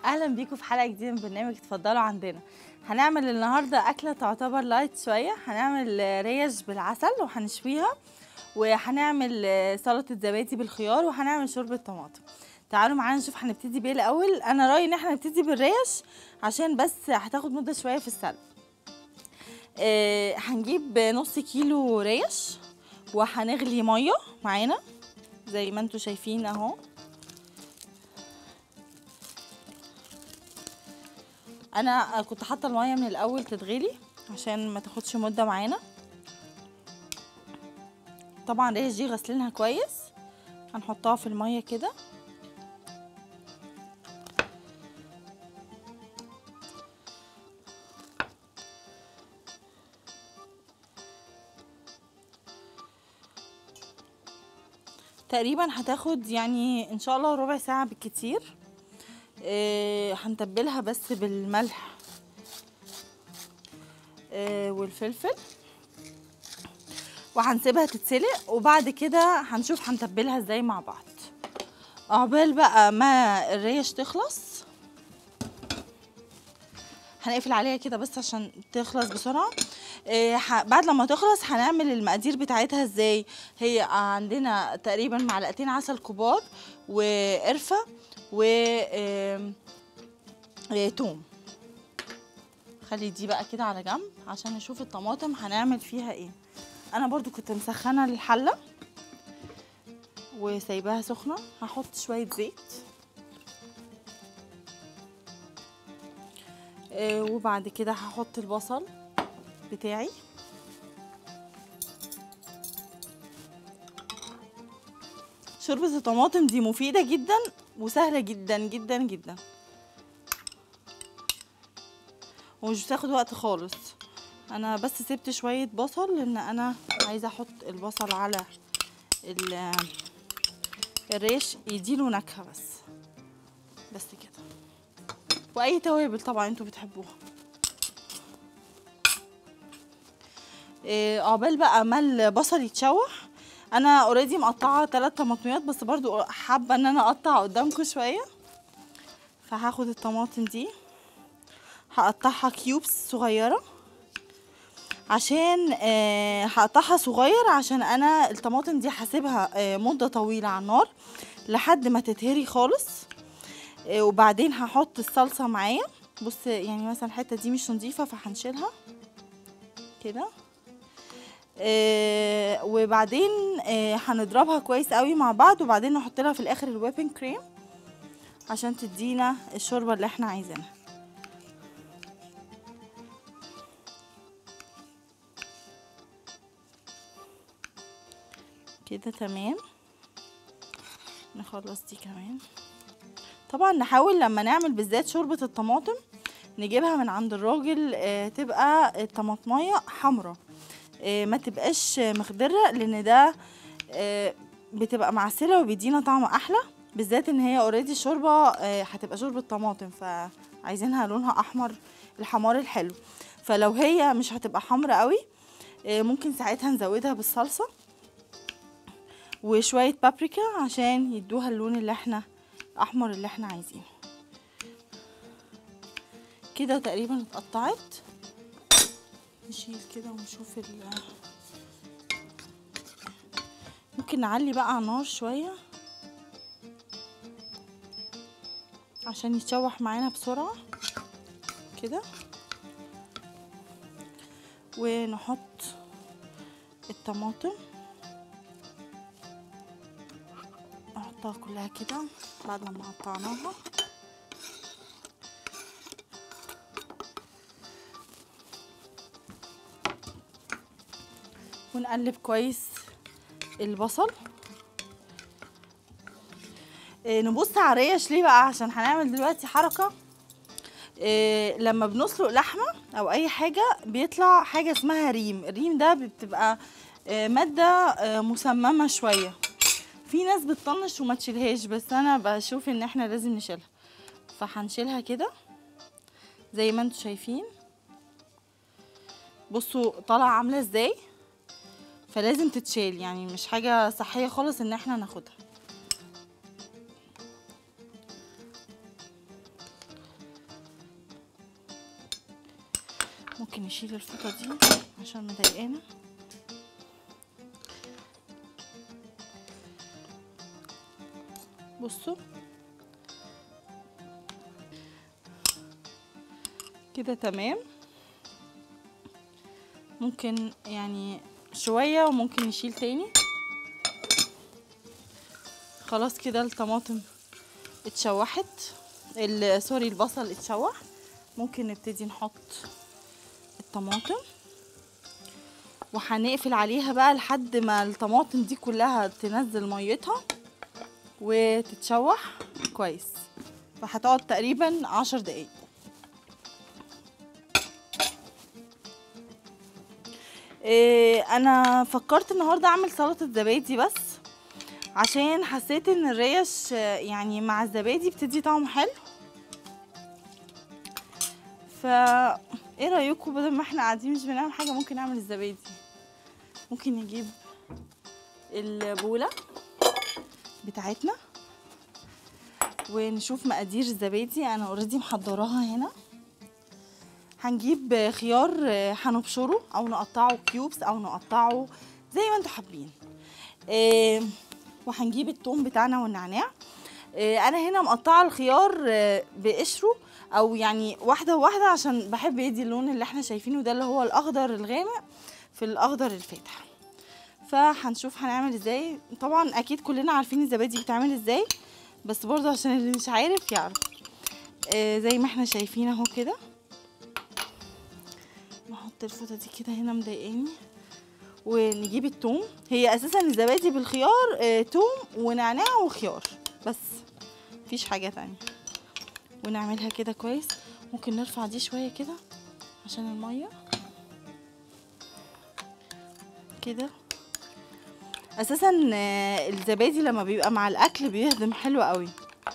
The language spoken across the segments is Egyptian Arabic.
اهلا بيكم في حلقه جديده من برنامج اتفضلوا عندنا هنعمل النهارده اكله تعتبر لايت شويه هنعمل ريش بالعسل وهنشويها وهنعمل سلطه زبادي بالخيار وهنعمل شوربه طماطم تعالوا معانا نشوف هنبتدي بايه الاول انا رايي ان احنا نبتدي بالريش عشان بس هتاخد مده شويه في السلق آه، هنجيب نص كيلو ريش وهنغلي ميه معانا زي ما انتوا شايفين اهو انا كنت حاطه الميه من الاول تتغلي عشان ما تاخدش مده معانا طبعا الريش دي غسلينها كويس هنحطها في الميه كده تقريبا هتاخد يعني ان شاء الله ربع ساعه بالكتير آه، هنتبلها بس بالملح آه، والفلفل وهنسيبها تتسلق وبعد كده هنشوف هنتبلها ازاي مع بعض عقبال بقى ما الريش تخلص هنقفل عليها كده بس عشان تخلص بسرعه آه، ح- بعد لما تخلص هنعمل المقادير بتاعتها ازاي هي عندنا تقريبا معلقتين عسل كبار وقرفه و آم، آه، توم خلي دي بقى كده على جنب عشان نشوف الطماطم هنعمل فيها ايه انا برضو كنت مسخنه الحله وسايباها سخنه هحط شويه زيت آه، وبعد كده هحط البصل بتاعي شوربة الطماطم دي مفيدة جدا وسهلة جدا جدا جدا ومش بتاخد وقت خالص انا بس سبت شوية بصل لان انا عايزة احط البصل على ال- الريش يديله نكهة بس بس كده واي توابل طبعا انتوا بتحبوها إيه، عقبال بقى ما البصل يتشوح انا اوريدي مقطعه ثلاث طماطميات بس برضو حابه ان انا اقطع قدامكم شويه فهاخد الطماطم دي هقطعها كيوبس صغيره عشان آه، هقطعها صغير عشان انا الطماطم دي هسيبها آه، مده طويله على النار لحد ما تتهري خالص آه، وبعدين هحط الصلصه معايا بص يعني مثلا الحته دي مش نظيفه فهنشيلها كده آه، وبعدين آه، هنضربها كويس قوي مع بعض وبعدين نحط لها في الاخر الويبنج كريم عشان تدينا الشوربه اللي احنا عايزينها كده تمام نخلص دي كمان طبعا نحاول لما نعمل بالذات شوربه الطماطم نجيبها من عند الراجل آه، تبقى الطماطمايه حمرا آه، ما تبقاش مخضرة لان ده آه، بتبقى معسلة وبيدينا طعم احلى بالذات ان هي اوريدي شوربة آه، هتبقى شوربة طماطم فعايزينها لونها احمر الحمار الحلو فلو هي مش هتبقى حمرا قوي آه، ممكن ساعتها نزودها بالصلصة وشوية بابريكا عشان يدوها اللون اللي احنا الاحمر اللي احنا عايزينه كده تقريبا اتقطعت نشيل كده ونشوف ال ممكن نعلي بقى على النار شوية عشان يتشوح معانا بسرعة كده ونحط الطماطم نحطها كلها كده بعد ما قطعناها ونقلب كويس البصل إيه، نبص على الريش ليه بقى عشان هنعمل دلوقتي حركة إيه، لما بنسلق لحمة او اي حاجة بيطلع حاجة اسمها ريم الريم ده بتبقى إيه، مادة آه، مسممة شوية في ناس بتطنش وما تشيلهاش بس انا بشوف ان احنا لازم نشيلها فهنشيلها كده زي ما انتوا شايفين بصوا طالعة عاملة ازاي فلازم تتشال يعني مش حاجة صحية خالص ان احنا ناخدها ممكن نشيل الفوطه دي عشان مضايقانا بصوا كده تمام ممكن يعني شوية وممكن نشيل تاني خلاص كده الطماطم اتشوحت ال- سوري البصل اتشوح ممكن نبتدي نحط الطماطم وهنقفل عليها بقى لحد ما الطماطم دي كلها تنزل ميتها وتتشوح كويس فهتقعد تقريبا عشر دقايق إيه انا فكرت النهارده اعمل سلطه زبادي بس عشان حسيت ان الريش آه، يعني مع الزبادي بتدي طعم حلو فا ايه رايكم بدل ما احنا قاعدين مش بنعمل حاجه ممكن نعمل الزبادي ممكن نجيب البوله بتاعتنا ونشوف مقادير الزبادي انا اوريدي محضراها هنا هنجيب خيار آه، هنبشره او نقطعه كيوبس او نقطعه زي ما انتوا حابين آه، وهنجيب التوم بتاعنا والنعناع آه، انا هنا مقطعه الخيار آه، بقشره او يعني واحده واحده عشان بحب يدي اللون اللي احنا شايفينه ده اللي هو الاخضر الغامق في الاخضر الفاتح فهنشوف هنعمل ازاي طبعا اكيد كلنا عارفين الزبادي بتعمل ازاي بس برضه عشان اللي مش عارف يعرف آه، زي ما احنا شايفين اهو كده نحط الفوطه دي كده هنا مضايقاني ونجيب التوم هي اساسا الزبادي بالخيار آه، توم ونعناع وخيار بس مفيش حاجه تانية ونعملها كده كويس ممكن نرفع دي شويه كده عشان الميه كده اساسا آه، الزبادي لما بيبقى مع الاكل بيهضم حلو قوي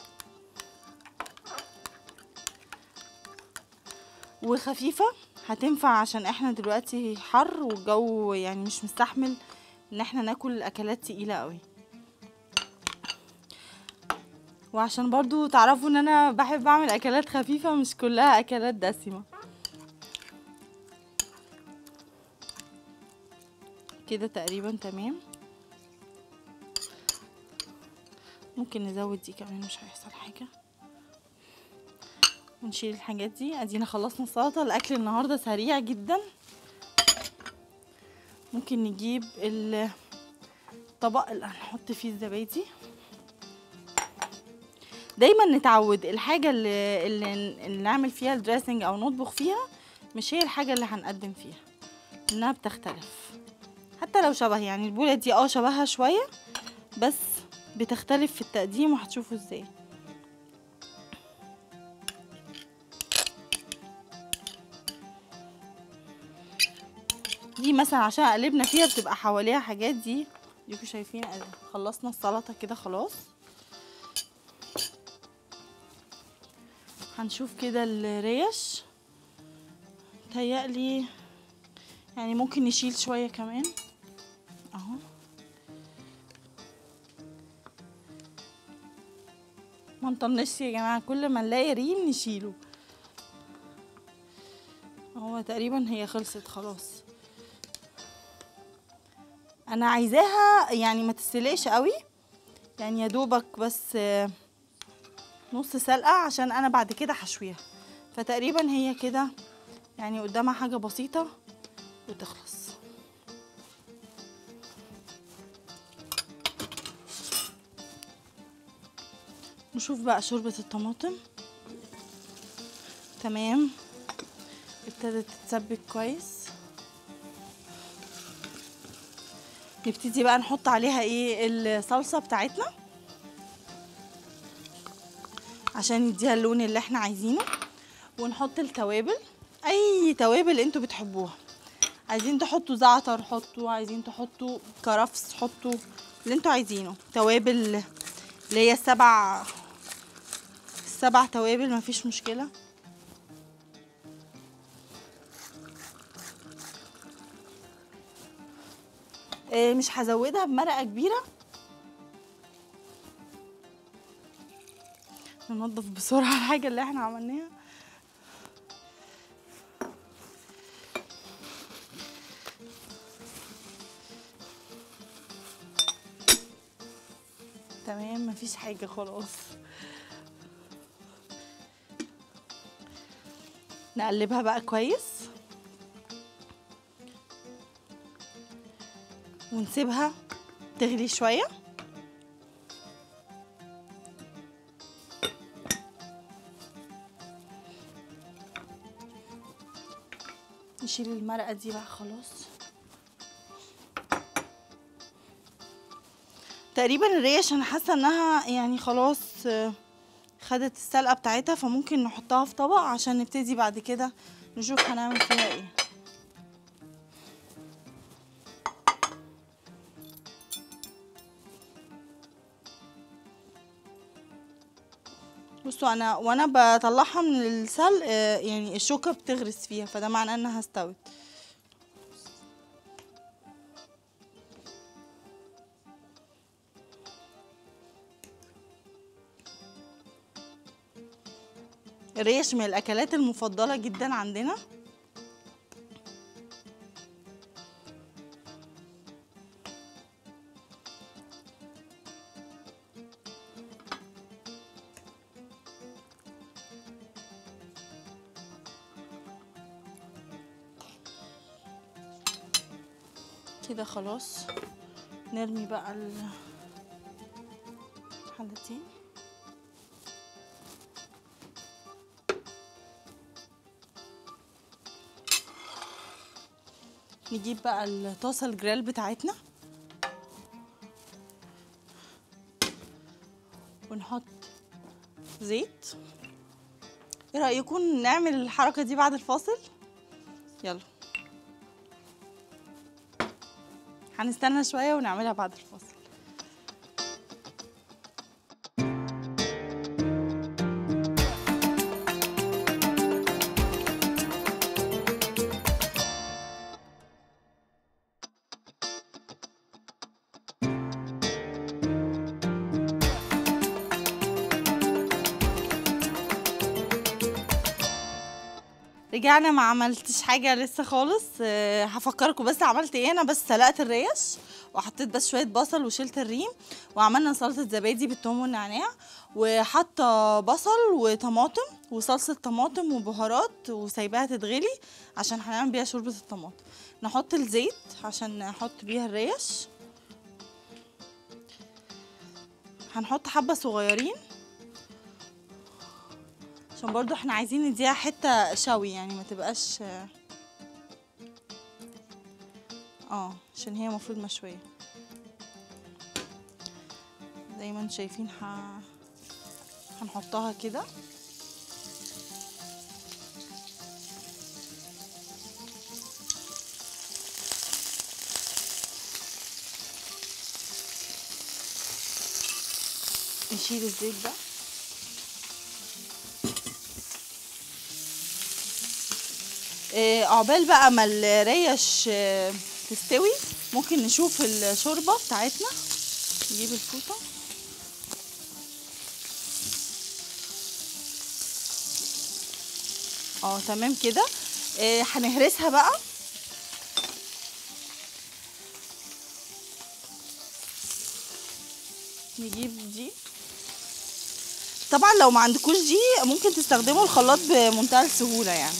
وخفيفه هتنفع عشان احنا دلوقتي حر والجو يعني مش مستحمل ان احنا ناكل اكلات تقيله قوي وعشان برضو تعرفوا ان انا بحب اعمل اكلات خفيفه مش كلها اكلات دسمه كده تقريبا تمام ممكن نزود دي كمان مش هيحصل حاجه ونشيل الحاجات دي ادينا خلصنا السلطه الاكل النهارده سريع جدا ممكن نجيب الطبق اللي هنحط فيه الزبادي دايما نتعود الحاجه اللي, اللي, اللي نعمل فيها الدريسنج او نطبخ فيها مش هي الحاجه اللي هنقدم فيها انها بتختلف حتى لو شبه يعني البوله دي اه شبهها شويه بس بتختلف في التقديم وهتشوفوا ازاي دي مثلا عشان قلبنا فيها بتبقى حواليها حاجات دي ديكوا شايفين ادي خلصنا السلطه كده خلاص هنشوف كده الريش تهيألي يعني ممكن نشيل شويه كمان اهو ما نطنش يا جماعه كل ما نلاقي ريم نشيله هو تقريبا هي خلصت خلاص انا عايزاها يعني ما تستلقش قوي يعني يا دوبك بس آه، نص سلقه عشان انا بعد كده هشويها فتقريبا هي كده يعني قدامها حاجه بسيطه وتخلص نشوف بقى شوربه الطماطم تمام ابتدت تتسبك كويس نبتدي بقى نحط عليها ايه الصلصه بتاعتنا عشان يديها اللون اللي احنا عايزينه ونحط التوابل اي توابل انتوا بتحبوها عايزين تحطوا زعتر حطوا عايزين تحطوا كرفس حطوا اللي انتوا عايزينه توابل اللي هي السبع السبع توابل مفيش مشكله آه، مش هزودها بمرقه كبيره ننضف بسرعه الحاجه اللي احنا عملناها تمام مفيش حاجة خلاص نقلبها بقى كويس ونسيبها تغلي شوية نشيل المرقة دي بقى خلاص تقريبا الريش انا حاسه انها يعني خلاص آه، خدت السلقه بتاعتها فممكن نحطها في طبق عشان نبتدي بعد كده نشوف هنعمل فيها ايه بصوا انا وانا بطلعها من السلق آه، يعني الشوكه بتغرس فيها فده معناه انها استوت الريش من الاكلات المفضله جدا عندنا كده خلاص نرمي بقى الحلتين نجيب بقى الطاسه الجريل بتاعتنا ونحط زيت ايه رايكم نعمل الحركه دي بعد الفاصل يلا هنستنى شويه ونعملها بعد الفاصل رجعنا ما عملتش حاجة لسه خالص أه هفكركم بس عملت ايه انا بس سلقت الريش وحطيت بس شوية بصل وشلت الريم وعملنا سلطة زبادي بالثوم والنعناع وحاطة بصل وطماطم وصلصة طماطم وبهارات وسايباها تتغلي عشان هنعمل بيها شوربة الطماطم نحط الزيت عشان نحط بيها الريش هنحط حبة صغيرين عشان برضو احنا عايزين نديها حتة شوي يعني ما تبقاش اه عشان هي المفروض مشوية زي ما انتم شايفين ح... هنحطها كده نشيل الزيت ده آه، عقبال بقى ما الريش آه، تستوي ممكن نشوف الشوربه بتاعتنا نجيب الفوطه اه تمام كده آه، هنهرسها بقى نجيب دي طبعا لو ما عندكوش دي ممكن تستخدموا الخلاط بمنتهى السهوله يعني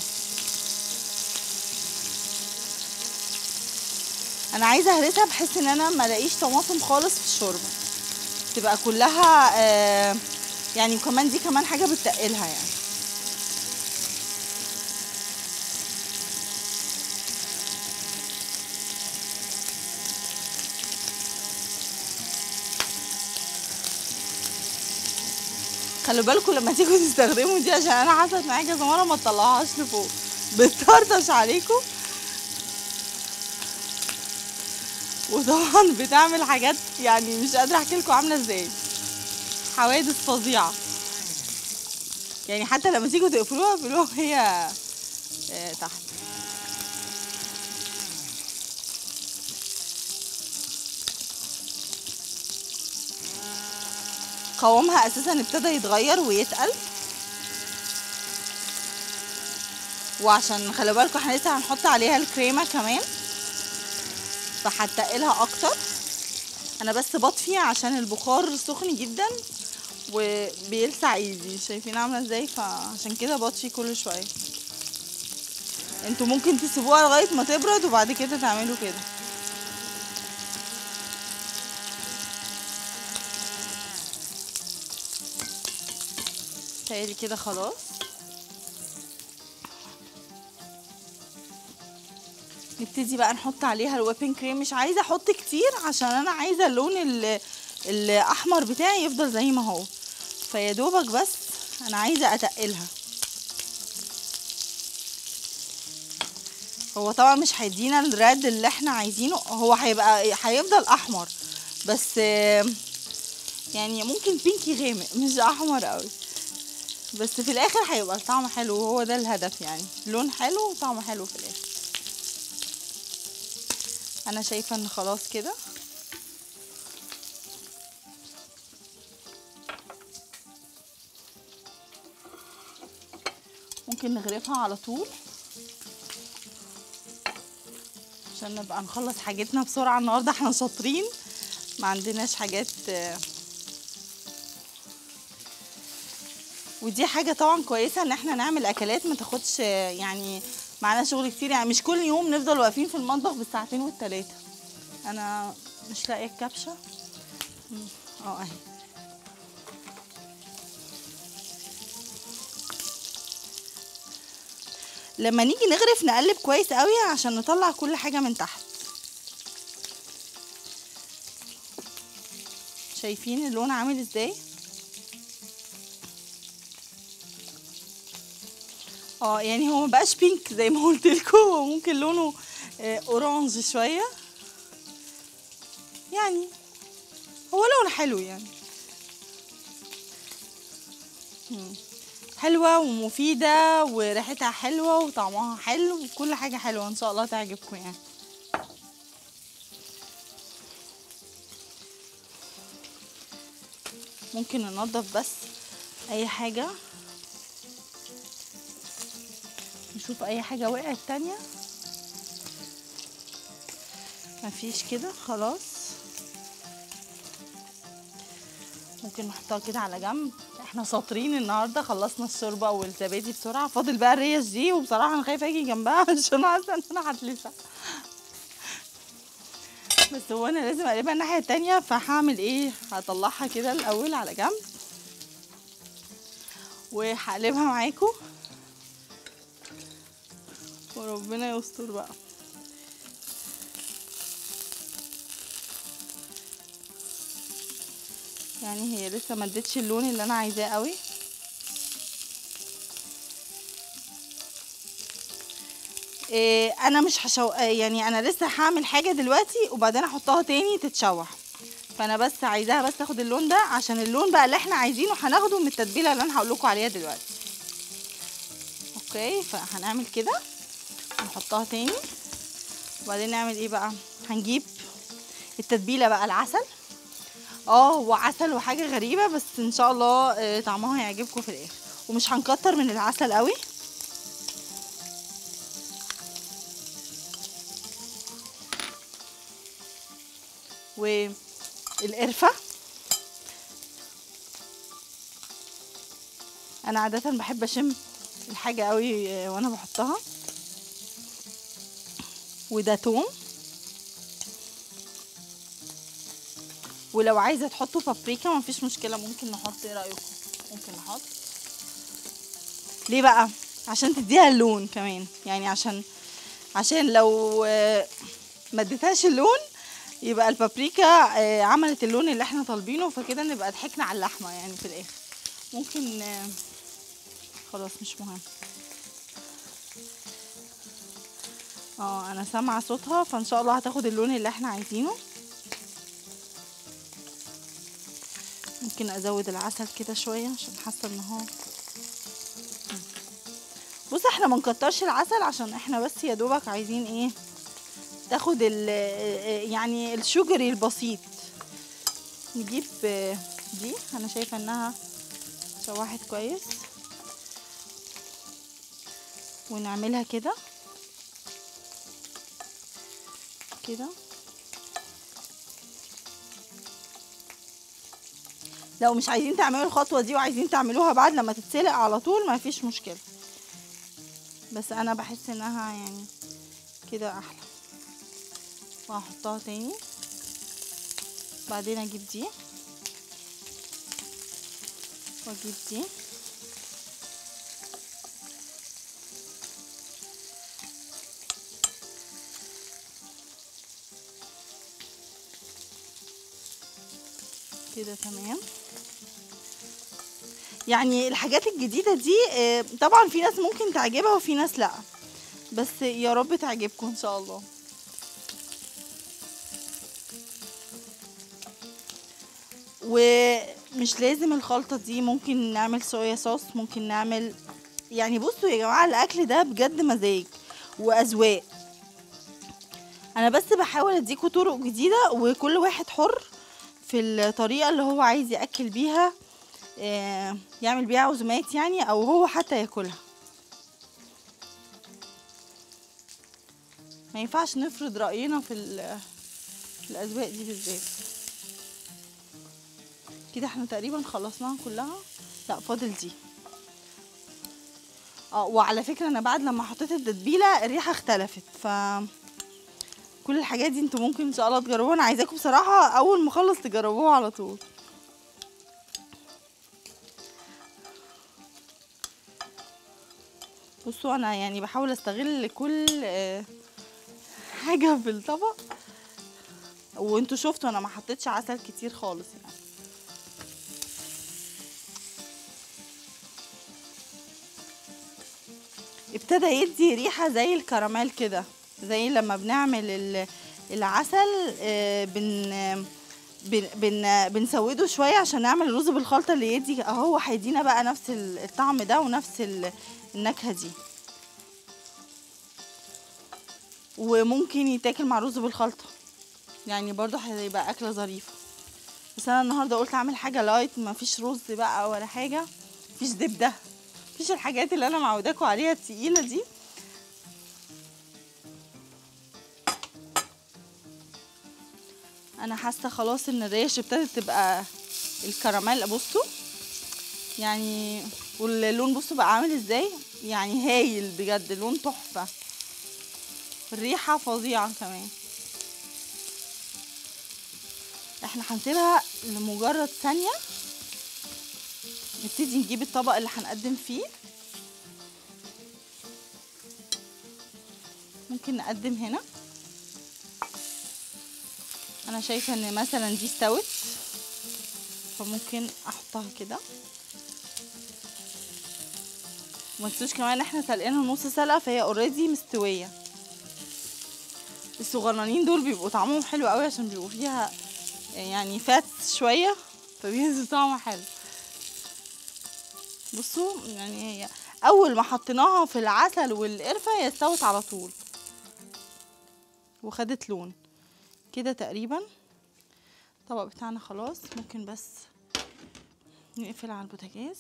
انا عايزه اهرسها بحيث ان انا ما الاقيش طماطم خالص في الشوربه تبقى كلها آه يعني وكمان دي كمان حاجه بتقلها يعني خلوا بالكم لما تيجوا تستخدموا دي عشان انا حصلت معايا كذا مره ما تطلعوهاش لفوق بتطرطش عليكم وطبعا بتعمل حاجات يعني مش قادره احكي لكم عامله ازاي حوادث فظيعه يعني حتى لما تيجوا تقفلوها اقفلوها وهي آه، تحت قوامها اساسا ابتدى يتغير ويتقل وعشان خلي بالكم احنا لسه هنحط عليها الكريمه كمان فهتقلها اكتر انا بس بطفي عشان البخار سخن جدا وبيلسع ايدي شايفين عامله ازاي فعشان كده بطفي كل شويه انتوا ممكن تسيبوها لغايه ما تبرد وبعد كده تعملوا كده تهيألي كده خلاص نبتدي بقى نحط عليها الويبنج كريم مش عايزه احط كتير عشان انا عايزه اللون ال- الاحمر بتاعي يفضل زي ما هو فيا دوبك بس انا عايزه اتقلها هو طبعا مش هيدينا الريد اللي احنا عايزينه هو هيبقى هيفضل احمر بس آه، يعني ممكن بينكي غامق مش احمر قوي بس في الاخر هيبقى الطعم حلو وهو ده الهدف يعني لون حلو وطعم حلو في الاخر انا شايفه ان خلاص كده ممكن نغرفها على طول عشان نبقى نخلص حاجتنا بسرعه النهارده احنا شاطرين ما عندناش حاجات آه، ودي حاجه طبعا كويسه ان احنا نعمل اكلات ما تاخدش آه، يعني معانا شغل كتير يعني مش كل يوم نفضل واقفين في المطبخ بالساعتين والتلاته انا مش لاقيه الكبشه مم، اه اهي لما نيجي نغرف نقلب كويس قوي عشان نطلع كل حاجه من تحت شايفين اللون عامل ازاي اه يعني هو مبقاش بينك زي ما قلت لكم هو ممكن لونه آه، اورانج شويه يعني هو لون حلو يعني مم. حلوة ومفيدة وريحتها حلوة وطعمها حلو وكل حاجة حلوة ان شاء الله تعجبكم يعني ممكن ننضف بس اي حاجة نشوف اي حاجة وقعت تانية مفيش كده خلاص ممكن نحطها كده على جنب احنا شاطرين النهارده خلصنا الشوربه والزبادي بسرعه فاضل بقى الريش دي وبصراحه انا خايفه اجي جنبها عشان حاسه ان انا هتلسع بس هو انا لازم اقلبها الناحيه التانية فهعمل ايه هطلعها كده الاول على جنب وهقلبها معاكم وربنا يستر بقى يعني هي لسه ما ادتش اللون اللي انا عايزاه قوي إيه انا مش هشو يعني انا لسه هعمل حاجه دلوقتي وبعدين احطها تاني تتشوح فانا بس عايزاها بس تاخد اللون ده عشان اللون بقى اللي احنا عايزينه هناخده من التتبيله اللي انا هقول لكم عليها دلوقتي اوكي فهنعمل كده نحطها تاني وبعدين نعمل ايه بقى هنجيب التتبيله بقى العسل اه هو عسل وحاجه غريبه بس ان شاء الله آه، طعمها هيعجبكم في الاخر ومش هنكتر من العسل قوي والقرفه انا عاده بحب اشم الحاجه قوي آه، وانا بحطها وده توم ولو عايزه تحطوا بابريكا مفيش مشكله ممكن نحط ايه رايكم ممكن نحط ليه بقى عشان تديها اللون كمان يعني عشان عشان لو آه، ما اديتهاش اللون يبقى البابريكا آه، عملت اللون اللي احنا طالبينه فكده نبقى ضحكنا على اللحمه يعني في الاخر ممكن آه، خلاص مش مهم اه انا سامعه صوتها فان شاء الله هتاخد اللون اللي احنا عايزينه ممكن ازود العسل كده شويه عشان حاسه ان هو بص احنا ما نكترش العسل عشان احنا بس يا دوبك عايزين ايه تاخد ال يعني الشجري البسيط نجيب آه، دي انا شايفه انها شوحت كويس ونعملها كده كده لو مش عايزين تعملوا الخطوه دي وعايزين تعملوها بعد لما تتسلق على طول ما فيش مشكله بس انا بحس انها يعني كده احلى وهحطها تاني بعدين اجيب دي واجيب دي كده تمام يعني الحاجات الجديدة دي آه، طبعا في ناس ممكن تعجبها وفي ناس لا بس يا رب تعجبكم ان شاء الله ومش لازم الخلطة دي ممكن نعمل صويا صوص ممكن نعمل يعني بصوا يا جماعة الأكل ده بجد مزاج وأذواق أنا بس بحاول أديكوا طرق جديدة وكل واحد حر في الطريقة اللي هو عايز يأكل بيها آه، يعمل بيها عزومات يعني أو هو حتى ياكلها ما ينفعش نفرض رأينا في ال- في الأذواق دي بالذات كده احنا تقريبا خلصناها كلها لا فاضل دي اه وعلى فكرة انا بعد لما حطيت التتبيلة الريحة اختلفت ف كل الحاجات دي انتوا ممكن ان شاء الله تجربوها انا عايزاكم بصراحة اول ما اخلص تجربوها على طول بصوا انا يعني بحاول استغل كل آه، حاجة في الطبق وانتوا شفتوا انا ما حطيتش عسل كتير خالص يعني ابتدى يدي ريحة زي الكراميل كده زي لما بنعمل ال- العسل آه، بن بن بن بنسوده شوية عشان نعمل الرز بالخلطة اللي يدي اهو هيدينا بقى نفس ال- الطعم ده ونفس ال- النكهة دي وممكن يتاكل مع رز بالخلطة يعني برضه هيبقى أكلة ظريفة بس أنا النهاردة قلت أعمل حاجة لايت مفيش رز بقى ولا حاجة مفيش زبدة مفيش الحاجات اللي أنا معوداكوا عليها التقيلة دي أنا حاسة خلاص إن الريش ابتدت تبقى الكراميل بصوا يعني واللون بصوا بقى عامل ازاي يعني هايل بجد لون تحفة الريحة فظيعة كمان احنا هنسيبها لمجرد ثانية نبتدي نجيب الطبق اللي هنقدم فيه ممكن نقدم هنا انا شايفة ان مثلا دي استوت فممكن احطها كده وما تنسوش كمان ان احنا سلقينها نص سلقه فهي اوريدي مستويه الصغننين دول بيبقوا طعمهم حلو قوي عشان بيبقوا فيها يعني فات شويه فبينزل طعمها حلو بصوا يعني هي اول ما حطيناها في العسل والقرفه هي استوت على طول وخدت لون كده تقريبا الطبق بتاعنا خلاص ممكن بس نقفل على البوتاجاز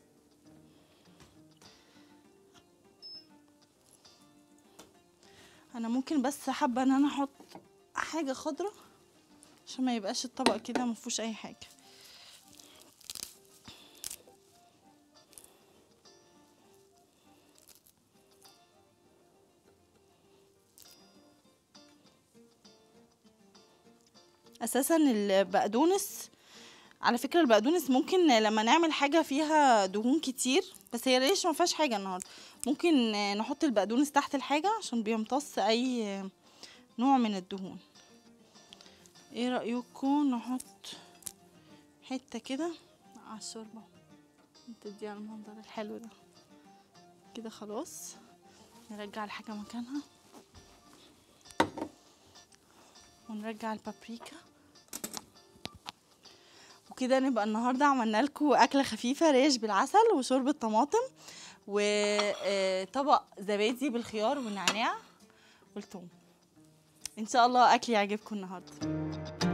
انا ممكن بس حابه ان انا احط حاجه خضرة عشان ما يبقاش الطبق كده ما فيهوش اي حاجه اساسا البقدونس على فكره البقدونس ممكن لما نعمل حاجه فيها دهون كتير بس هي ليش ما فيهاش حاجه النهارده ممكن نحط البقدونس تحت الحاجه عشان بيمتص اي نوع من الدهون ايه رايكم نحط حته كده على الشوربه تديها المنظر الحلو ده كده خلاص نرجع الحاجه مكانها ونرجع البابريكا وكده نبقى النهارده عملنا لكم اكله خفيفه ريش بالعسل وشوربه طماطم وطبق زبادي بالخيار والنعناع والثوم ان شاء الله اكل يعجبكم النهارده